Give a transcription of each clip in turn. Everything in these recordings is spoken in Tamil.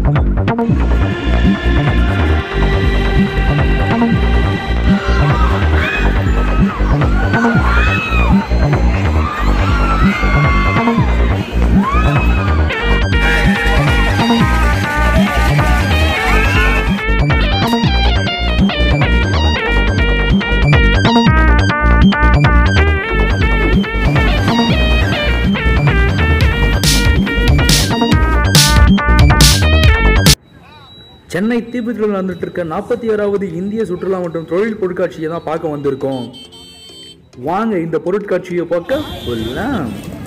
சென்னை தீபத்தில் நடந்துட்டு இருக்க நாற்பத்தி ஆறாவது இந்திய சுற்றுலா மற்றும் தொழில் பொருட்காட்சியை தான் பார்க்க வந்திருக்கோம் வாங்க இந்த பொருட்காட்சியை பார்க்க போகலாம்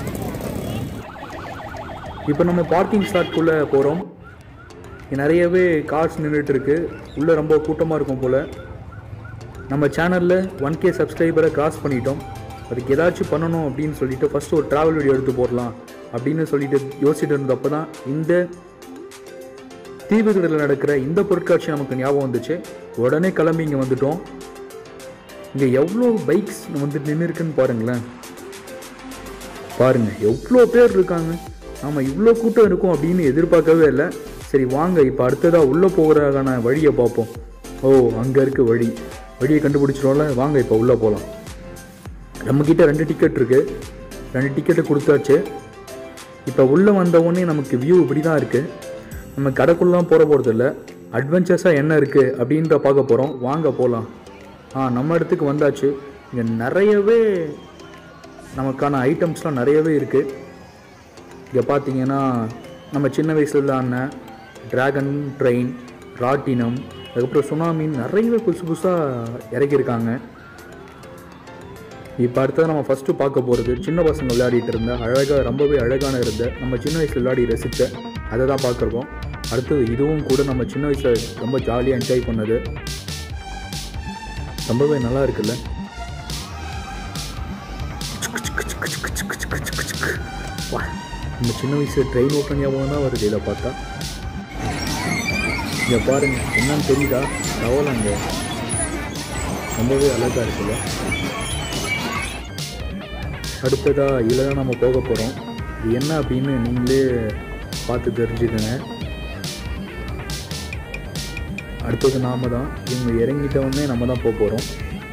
இப்போ நம்ம பார்க்கிங் ஸ்லாட்குள்ளே போகிறோம் நிறையவே கார்ஸ் நின்றுட்டு இருக்கு உள்ளே ரொம்ப கூட்டமாக இருக்கும் போல் நம்ம சேனலில் ஒன் கே சப்ஸ்கிரைபரை கிராஸ் பண்ணிட்டோம் அதுக்கு ஏதாச்சும் பண்ணணும் அப்படின்னு சொல்லிட்டு ஃபஸ்ட்டு ஒரு ட்ராவல் வீடியோ எடுத்து போடலாம் அப்படின்னு சொல்லிட்டு யோசிச்சுட்டு இருந்தப்போ தான் இந்த தீவுகளில் நடக்கிற இந்த பொருட்காட்சி நமக்கு ஞாபகம் வந்துச்சு உடனே கிளம்பி இங்கே வந்துட்டோம் இங்கே எவ்வளோ பைக்ஸ் வந்து நின்று இருக்குன்னு பாருங்களேன் பாருங்க எவ்வளோ பேர் இருக்காங்க ஆமாம் இவ்வளோ கூட்டம் இருக்கும் அப்படின்னு எதிர்பார்க்கவே இல்லை சரி வாங்க இப்போ அடுத்ததாக உள்ளே போகிறதுக்கான வழியை பார்ப்போம் ஓ அங்கே இருக்கு வழி வழியை கண்டுபிடிச்சிட்டோம்ல வாங்க இப்போ உள்ளே போகலாம் நம்மக்கிட்ட ரெண்டு டிக்கெட் இருக்குது ரெண்டு டிக்கெட்டு கொடுத்தாச்சு இப்போ உள்ளே வந்த உடனே நமக்கு வியூ இப்படி தான் இருக்குது நம்ம கடைக்குள்ளலாம் போகிற போகிறது இல்லை அட்வென்ச்சர்ஸாக என்ன இருக்குது அப்படின்ற பார்க்க போகிறோம் வாங்க போகலாம் ஆ நம்ம இடத்துக்கு வந்தாச்சு இங்கே நிறையவே நமக்கான ஐட்டம்ஸ்லாம் நிறையவே இருக்குது இங்கே பார்த்தீங்கன்னா நம்ம சின்ன வயசுல ஆன ட்ராகன் ட்ரெயின் ராட்டினம் அதுக்கப்புறம் சுனாமின்னு நிறையவே புதுசு புதுசாக இறக்கியிருக்காங்க இப்போ அடுத்தது நம்ம ஃபஸ்ட்டு பார்க்க போகிறது சின்ன பசங்க விளையாடிட்டு இருந்த அழகாக ரொம்பவே அழகான இருந்த நம்ம சின்ன வயசில் விளையாடி ரசித்த அதை தான் பார்க்குறோம் அடுத்தது இதுவும் கூட நம்ம சின்ன வயசில் ரொம்ப ஜாலியாக என்ஜாய் பண்ணது ரொம்பவே நல்லா இருக்குல்ல வா, நம்ம சின்ன வயசு ட்ரெயின் ஓட்ட ஞாபகம் தான் வருது இதை பார்த்தா இங்கே பாருங்க என்னன்னு தெரியுதா தவலாங்க ரொம்பவே அழகாக இருக்குல்ல அடுத்ததா இதில் தான் நம்ம போக போகிறோம் இது என்ன அப்படின்னு நீங்களே பார்த்து தெரிஞ்சுக்கங்க அடுத்தது நாம தான் இவங்க இறங்கிட்டவுடனே நம்ம தான் போக போகிறோம்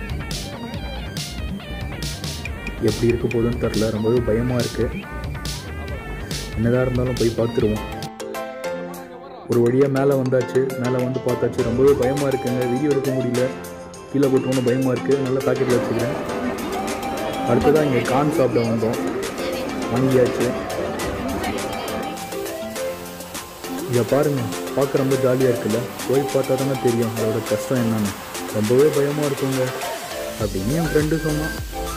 எப்படி இருக்க போகுதுன்னு தெரில ரொம்பவே பயமாக இருக்குது என்னதான் இருந்தாலும் போய் பார்த்துருவோம் ஒரு வழியாக மேலே வந்தாச்சு மேலே வந்து பார்த்தாச்சு ரொம்பவே பயமாக இருக்குங்க வீடியோ எடுக்க முடியல கீழே போட்டுருவோன்னு பயமாக இருக்குது நல்லா பாக்கெட்டில் வச்சுக்கிறேன் அடுத்ததாக இங்கே கான் சாப்பிட வந்தோம் வாங்கியாச்சு இதை பாருங்க பார்க்க ரொம்ப ஜாலியாக இருக்குல்ல போய் பார்த்தா தானே தெரியும் அதோட கஷ்டம் என்னன்னு ரொம்பவே பயமாக இருக்குங்க அப்படின்னு என் ஃப்ரெண்டு சொன்னான்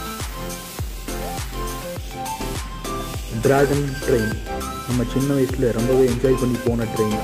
டிராகன் ட்ரெயின் நம்ம சின்ன வயசில் ரொம்பவே என்ஜாய் பண்ணி போன ட்ரெயின்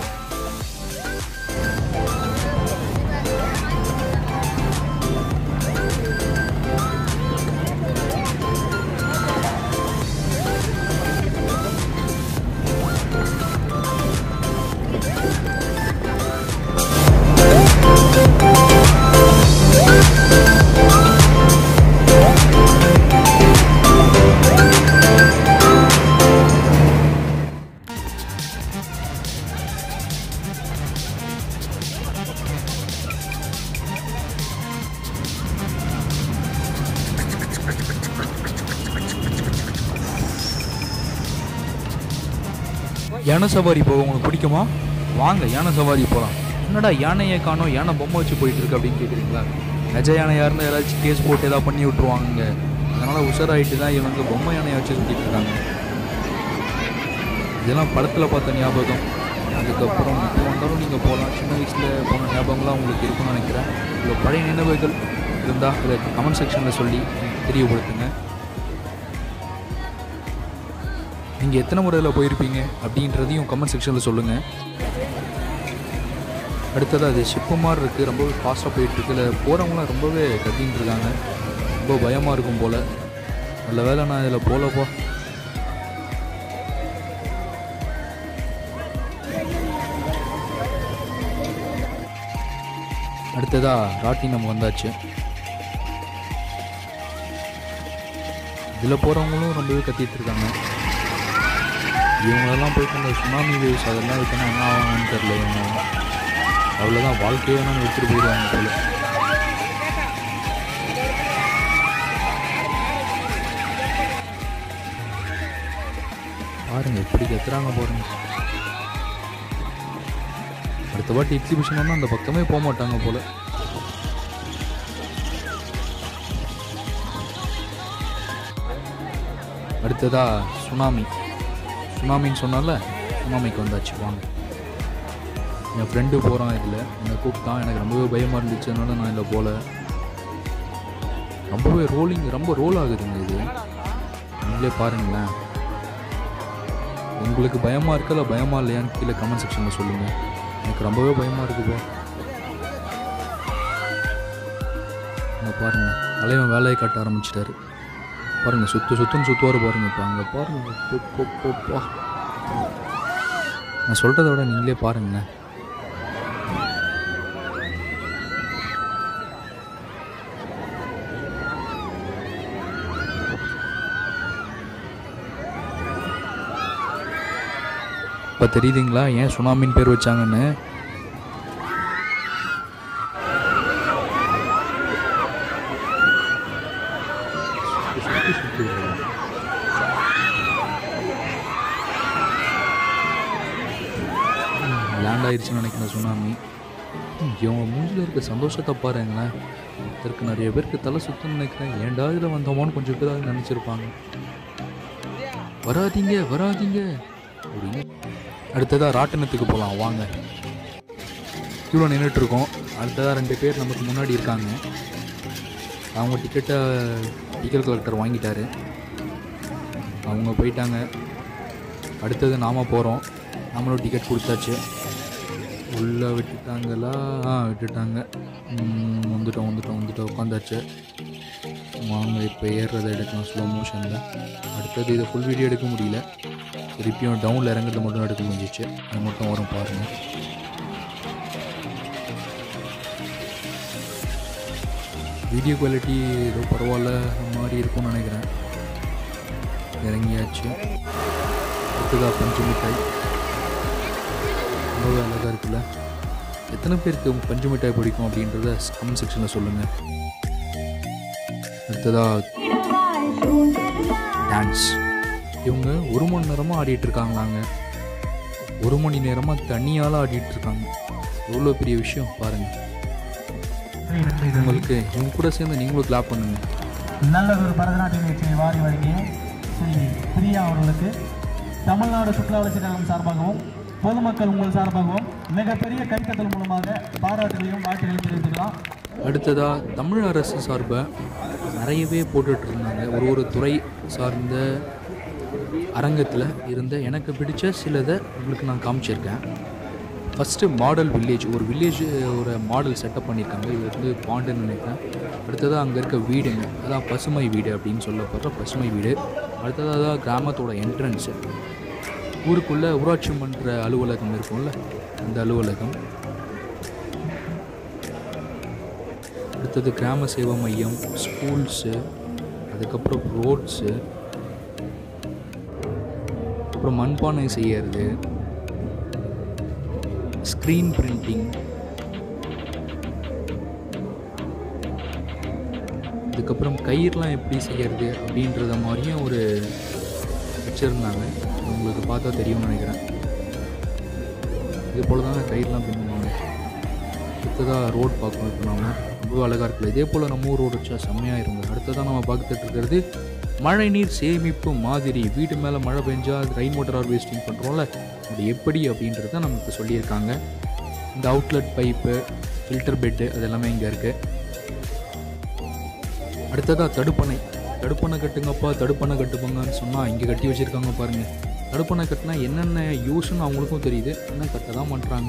யானை சவாரி போக உங்களுக்கு பிடிக்குமா வாங்க யானை சவாரி போகலாம் என்னடா யானையை காணோம் யானை பொம்மை வச்சு போயிட்டு இருக்கு அப்படின்னு கேட்குறீங்களா நிஜ யானையாக இருந்தால் ஏதாச்சும் கேஸ் போட்டு ஏதாவது பண்ணி விட்ருவாங்க அதனால் உஷாராயிட்டு தான் இவங்க பொம்மை யானையை வச்சு சுற்றிட்டு இருக்காங்க இதெல்லாம் படத்தில் பார்த்த ஞாபகம் அதுக்கப்புறம் இப்போ வந்தாலும் நீங்கள் போகலாம் சின்ன வயசில் போன ஞாபகம்லாம் உங்களுக்கு இருக்கும்னு நினைக்கிறேன் இல்லை பழைய நினைவுகள் இருந்தால் இதை கமெண்ட் செக்ஷனில் சொல்லி தெரியப்படுத்துங்க நீங்கள் எத்தனை முறையில் போயிருப்பீங்க அப்படின்றதையும் கமெண்ட் செக்ஷனில் சொல்லுங்கள் அடுத்தது அது ஷிப்பு மாதிரி இருக்குது ரொம்பவே ஃபாஸ்ட்டாக போயிட்டுருக்கு இல்லை போகிறவங்களாம் ரொம்பவே கத்தின்னு இருக்காங்க ரொம்ப பயமாக இருக்கும் போல் நல்ல வேலை நான் இதில் போகலப்போ அடுத்ததா ராட்டினம் வந்தாச்சு இதில் போகிறவங்களும் ரொம்பவே கத்திட்டு இருக்காங்க இவங்களெல்லாம் போயிட்டு அந்த சுனாமி வேவ்ஸ் அதெல்லாம் விட்டோன்னா என்ன ஆகும்னு தெரில இவங்க அவ்வளோதான் வாழ்க்கையே வேணாலும் எடுத்துகிட்டு போயிடுவாங்க போல பாருங்க எப்படி கத்துறாங்க பாருங்க அடுத்த வாட்டி எக்ஸிபிஷன் வந்தால் அந்த பக்கமே போக மாட்டாங்க போல அடுத்ததா சுனாமி சுனாமின்னு சொன்னால சுனாமிக்கு வந்தாச்சு வாங்க என் ஃப்ரெண்டு போகிறான் இதில் என்னை கூப்பிட்டான் எனக்கு ரொம்பவே பயமாக இருந்துச்சு அதனால நான் இதில் போகல ரொம்பவே ரோலிங் ரொம்ப ரோல் ஆகுதுங்க இது நீங்களே பாருங்களேன் உங்களுக்கு பயமாக இருக்கல பயமா இல்லையான்னு கீழே கமெண்ட் செக்ஷனில் சொல்லுங்கள் எனக்கு ரொம்பவே பயமாக இருக்குப்பா அங்கே பாருங்கள் தலைவன் வேலையை காட்ட ஆரம்பிச்சிட்டாரு பாருங்கள் சுற்று சுற்றுன்னு சுற்றுவார் பாருங்க இப்போ அங்கே பாருங்கள் போ, போ, போ, போ. நான் சொல்கிறத விட நீங்களே பாருங்களேன் இப்போ தெரியுதுங்களா ஏன் சுனாமின்னு பேர் வச்சாங்கன்னு சுத்தி சுத்தி வருது. லேண்ட் ஆயிடுச்சுன்னு நினைக்கிறேன் சுனாமி ம், இவங்க மூஞ்சில் இருக்க சந்தோஷத்தை பாருங்களேன் இதற்கு நிறைய பேருக்கு தலை சுத்தம்னு நினைக்கிறேன் ஏன்டா இதில் வந்தோமோன்னு கொஞ்சம் பேராக நினச்சிருப்பாங்க வராதீங்க வராதீங்க அப்படின்னு அடுத்ததாக ராட்டினத்துக்கு போகலாம் வாங்க இவ்வளோ நின்றுட்டுருக்கோம் அடுத்ததாக ரெண்டு பேர் நமக்கு முன்னாடி இருக்காங்க அவங்க டிக்கெட்டை டிக்கெட் கலெக்டர் வாங்கிட்டாரு அவங்க போயிட்டாங்க அடுத்தது நாம் போகிறோம் நாமளும் டிக்கெட் கொடுத்தாச்சு உள்ளே விட்டுட்டாங்களா ஆ விட்டுட்டாங்க ம், வந்துட்டோம் வந்துட்டோம் வந்துட்டோம் உட்காந்தாச்சு வாங்க இப்போ ஏறுறதை எடுக்கலாம் ஸ்லோ மோஷனில் அடுத்தது இதை ஃபுல் வீடியோ எடுக்க முடியல திருப்பியும் டவுனில் இறங்குறது மட்டும் எடுக்க முடிஞ்சிச்சு அது மட்டும் வரும் பாருங்கள் வீடியோ குவாலிட்டி ஏதோ பரவாயில்ல மாதிரி இருக்கும்னு நினைக்கிறேன் இறங்கியாச்சு அடுத்ததா பஞ்சு மிட்டாய் ரொம்பவே அழகாக இருக்குல்ல எத்தனை பேருக்கு பஞ்சு மிட்டாய் பிடிக்கும் அப்படின்றத கமெண்ட் செக்ஷனில் சொல்லுங்கள் அடுத்ததா டான்ஸ் இவங்க ஒரு மணி நேரமாக ஆடிட்டு இருக்காங்களாங்க ஒரு மணி நேரமாக தனியால் ஆடிட்டு இருக்காங்க எவ்வளோ பெரிய விஷயம் பாருங்கள் உங்களுக்கு இவங்க கூட சேர்ந்து நீங்களும் கிளாப் பண்ணுங்க நல்லதொரு பரதநாட்டிய நிகழ்ச்சியை வாரி வழங்கிய ஸ்ரீ பிரியா அவர்களுக்கு தமிழ்நாடு சுற்றுலா வளர்ச்சி கழகம் சார்பாகவும் பொதுமக்கள் உங்கள் சார்பாகவும் மிகப்பெரிய கைத்தட்டல் மூலமாக பாராட்டுகளையும் வாழ்த்துக்களையும் தெரிவித்துக்கலாம் அடுத்ததாக தமிழ் அரசு சார்பாக நிறையவே போட்டுட்டு இருந்தாங்க ஒரு ஒரு துறை சார்ந்த அரங்கத்தில் இருந்த எனக்கு பிடிச்ச சிலதை உங்களுக்கு நான் காமிச்சிருக்கேன் ஃபஸ்ட்டு மாடல் வில்லேஜ் ஒரு வில்லேஜ் ஒரு மாடல் செட்டப் பண்ணியிருக்காங்க இது வந்து பாண்டுன்னு நினைக்கிறேன் அடுத்ததாக அங்கே இருக்க வீடுங்க அதான் பசுமை வீடு அப்படின்னு சொல்லப்படுற பசுமை வீடு அடுத்ததாக தான் கிராமத்தோட என்ட்ரன்ஸு ஊருக்குள்ளே ஊராட்சி மன்ற அலுவலகம் இருக்கும்ல அந்த அலுவலகம் அடுத்தது கிராம சேவை மையம் ஸ்கூல்ஸு அதுக்கப்புறம் ரோட்ஸு அப்புறம் மண்பானை செய்யறது ஸ்க்ரீன் பிரிண்டிங் இதுக்கப்புறம் கயிறுலாம் எப்படி செய்யறது அப்படின்றத மாதிரியும் ஒரு வச்சுருந்தாங்க உங்களுக்கு பார்த்தா தெரியும்னு நினைக்கிறேன் இது போல் தான் கயிறுலாம் பின்னுவாங்க அடுத்ததாக ரோட் பார்க்கணும் இப்போ நாம ரொம்ப அழகாக இருக்குல்ல இதே போல் நம்ம ஊர் ரோடு வச்சா செம்மையாக இருங்க அடுத்ததாக நம்ம பார்த்துட்டு இருக்கிறது மழை நீர் சேமிப்பு மாதிரி வீட்டு மேலே மழை பெஞ்சா அது ரெயின் வாட்டர் ஹார்வெஸ்டிங் பண்ணுறோம்ல அது எப்படி அப்படின்றத நமக்கு சொல்லியிருக்காங்க இந்த அவுட்லெட் பைப்பு ஃபில்டர் பெட்டு அது எல்லாமே இங்கே இருக்குது அடுத்ததாக தடுப்பணை தடுப்பணை கட்டுங்கப்பா தடுப்பணை கட்டுப்பாங்கன்னு சொன்னால் இங்கே கட்டி வச்சுருக்காங்க பாருங்கள் தடுப்பணை கட்டினா என்னென்ன யூஸ்ன்னு அவங்களுக்கும் தெரியுது ஆனால் கட்ட தான் பண்ணுறாங்க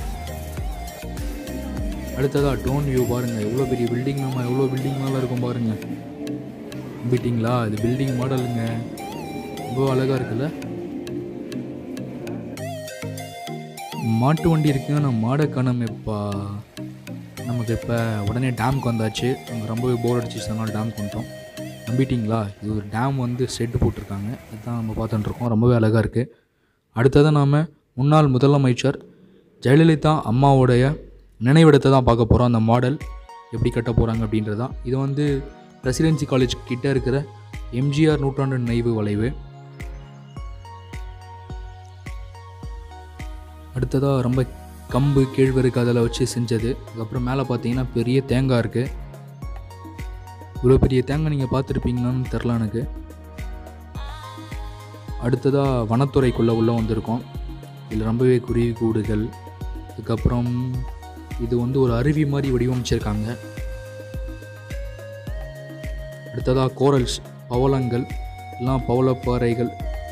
அடுத்ததாக டோன் வியூ பாருங்கள் எவ்வளோ பெரிய பில்டிங் நம்ம எவ்வளோ பில்டிங் மேலே இருக்கும் பாருங்கள் நம்பிட்டீங்களா இது பில்டிங் மாடலுங்க ரொம்ப அழகாக இருக்குல்ல மாட்டு வண்டி இருக்குங்க நான் மாடை காணமேப்பா நமக்கு இப்போ உடனே டேம்க்கு வந்தாச்சு அங்கே ரொம்பவே போர் அடிச்சிச்சு அதனால டேம்க்கு வந்துட்டோம் நம்பிட்டீங்களா இது ஒரு டேம் வந்து செட்டு போட்டிருக்காங்க அதுதான் நம்ம பார்த்துட்டு இருக்கோம் ரொம்பவே அழகாக இருக்குது அடுத்ததாக நாம் முன்னாள் முதலமைச்சர் ஜெயலலிதா அம்மாவுடைய நினைவிடத்தை தான் பார்க்க போகிறோம் அந்த மாடல் எப்படி கட்ட போகிறாங்க அப்படின்றது தான் இது வந்து பிரசிடென்சி காலேஜ் கிட்ட இருக்கிற எம்ஜிஆர் நூற்றாண்டு நினைவு வளைவு அடுத்ததாக ரொம்ப கம்பு கேழ்வருக்கு அதில் வச்சு செஞ்சது அதுக்கப்புறம் மேலே பார்த்தீங்கன்னா பெரிய தேங்காய் இருக்குது இவ்வளோ பெரிய தேங்காய் நீங்கள் பார்த்துருப்பீங்களான்னு தெரில எனக்கு அடுத்ததாக வனத்துறைக்குள்ளே உள்ளே வந்திருக்கோம் இதில் ரொம்பவே குருவி கூடுகள் அதுக்கப்புறம் இது வந்து ஒரு அருவி மாதிரி வடிவமைச்சிருக்காங்க அடுத்ததாக கோரல்ஸ் பவளங்கள் எல்லாம் பவளப்பாறைகள்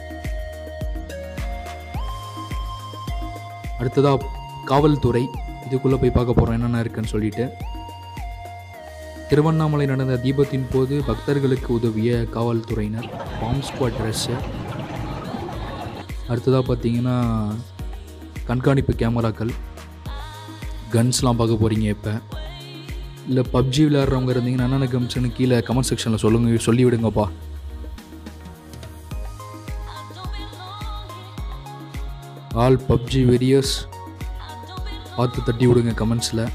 அடுத்ததாக காவல்துறை இதுக்குள்ளே போய் பார்க்க போகிறோம் என்னென்ன இருக்குன்னு சொல்லிட்டு திருவண்ணாமலை நடந்த தீபத்தின் போது பக்தர்களுக்கு உதவிய காவல்துறையினர் பாம் ஸ்குவாட் ட்ரெஸ்ஸு அடுத்ததாக பார்த்தீங்கன்னா கண்காணிப்பு கேமராக்கள் கன்ஸ்லாம் பார்க்க போகிறீங்க இப்போ இல்லை பப்ஜி விளையாடுறவங்க இருந்தீங்கன்னா என்னென்ன கம்ஸ்னு கீழே கமெண்ட் செக்ஷனில் சொல்லுங்க சொல்லி விடுங்கப்பா ஆல் பப்ஜி வெரியர்ஸ் பார்த்து தட்டி விடுங்க கமெண்ட்ஸில்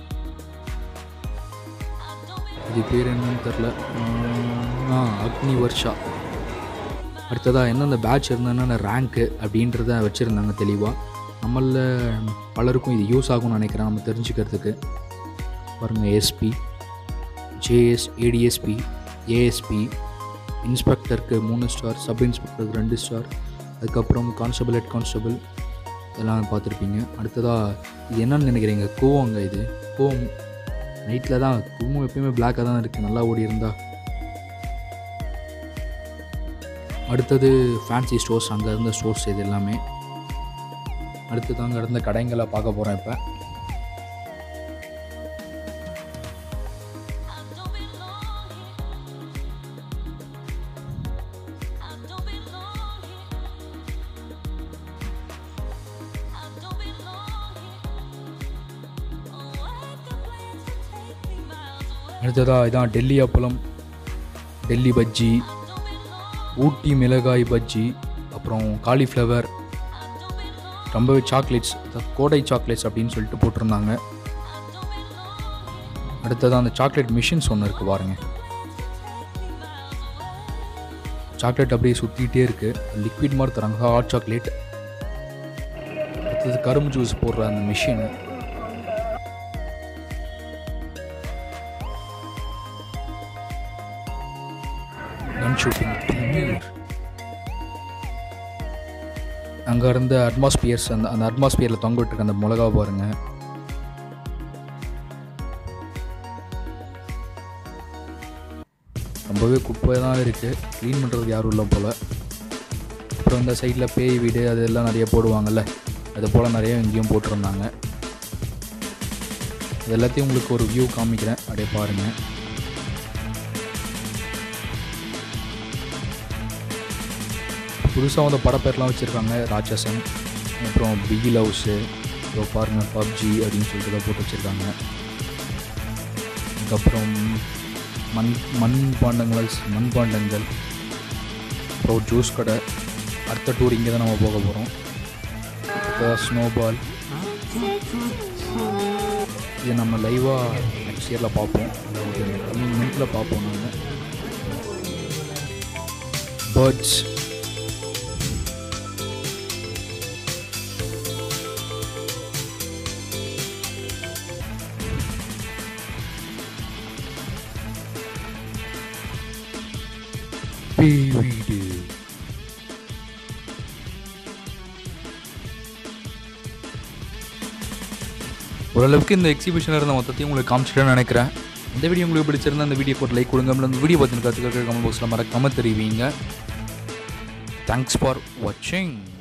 இது பேர் என்னன்னு தெரில ஆ அக்னி வர்ஷா அடுத்ததாக எந்தெந்த பேட்ச் இருந்ததுன்னா ரேங்க்கு அப்படின்றத வச்சுருந்தாங்க தெளிவாக நம்மளில் பலருக்கும் இது யூஸ் ஆகும்னு நினைக்கிறேன் நம்ம தெரிஞ்சுக்கிறதுக்கு பாருங்கள் எஸ்பி ஜேஎஸ் ஏடிஎஸ்பி ஏஎஸ்பி இன்ஸ்பெக்டருக்கு மூணு ஸ்டார் சப் இன்ஸ்பெக்டருக்கு ரெண்டு ஸ்டார் அதுக்கப்புறம் கான்ஸ்டபிள் ஹெட் கான்ஸ்டபிள் இதெல்லாம் பார்த்துருப்பீங்க அடுத்ததாக இது என்னன்னு நினைக்கிறீங்க கோவங்க இது கோவம் நைட்டில் தான் குங்குமம் எப்பயுமே பிளாக்காக தான் இருக்குது நல்லா ஓடி இருந்தா அடுத்தது ஃபேன்சி ஸ்டோர்ஸ் அங்கே இருந்த ஸ்டோர்ஸ் இது எல்லாமே அடுத்தது அங்கே இருந்த கடைங்களை பார்க்க போகிறேன் இப்போ அடுத்ததாக இதான் டெல்லி அப்பளம் டெல்லி பஜ்ஜி ஊட்டி மிளகாய் பஜ்ஜி அப்புறம் காலிஃப்ளவர் ரொம்பவே சாக்லேட்ஸ் கோடை சாக்லேட்ஸ் அப்படின்னு சொல்லிட்டு போட்டிருந்தாங்க அடுத்தது அந்த சாக்லேட் மிஷின்ஸ் ஒன்று இருக்குது பாருங்க சாக்லேட் அப்படியே சுற்றிக்கிட்டே இருக்குது லிக்விட் மாதிரி தராங்க ஹாட் சாக்லேட் அடுத்தது கரும்பு ஜூஸ் போடுற அந்த மிஷின் கன் ஷூட்டிங் அங்கே இருந்த அட்மாஸ்பியர்ஸ் அந்த அந்த அட்மாஸ்பியரில் தொங்க விட்டுருக்க அந்த மிளகா பாருங்க ரொம்பவே குப்பை தான் இருக்குது க்ளீன் பண்ணுறதுக்கு யாரும் இல்லை போல் அப்புறம் இந்த சைடில் பேய் வீடு அதெல்லாம் நிறைய போடுவாங்கல்ல அது போல் நிறைய இங்கேயும் போட்டிருந்தாங்க இது எல்லாத்தையும் உங்களுக்கு ஒரு வியூ காமிக்கிறேன் அப்படியே பாருங்கள் புதுசாக வந்து படப்பேர்லாம் வச்சுருக்காங்க ராட்சசன் அப்புறம் பிகி லவ்ஸு இப்போ பாருங்கள் பப்ஜி அப்படின்னு சொல்லிட்டு தான் போட்டு வச்சுருக்காங்க அதுக்கப்புறம் மண் மண் பாண்டங்கள் மண் பாண்டங்கள் அப்புறம் ஜூஸ் கடை அடுத்த டூர் இங்கே தான் நம்ம போக போகிறோம் இப்போ ஸ்னோபால் இது நம்ம லைவாக நெக்ஸ்ட் இயரில் பார்ப்போம் கம்மிங் மந்த்தில் பார்ப்போம் நாங்கள் பேர்ட்ஸ் பேய் வீடு ஓரளவுக்கு இந்த எக்ஸிபிஷனில் இருந்த மொத்தத்தையும் உங்களுக்கு காமிச்சிட்டேன்னு நினைக்கிறேன் இந்த வீடியோ உங்களுக்கு பிடிச்சிருந்தா இந்த வீடியோக்கு ஒரு லைக் கொடுங்க இந்த வீடியோ பார்த்துன்னு கற்றுக்க கமெண்ட் பாக்ஸில் மறக்காமல் தெரிவிங்க தேங்க்ஸ் ஃபார் வாட்சிங்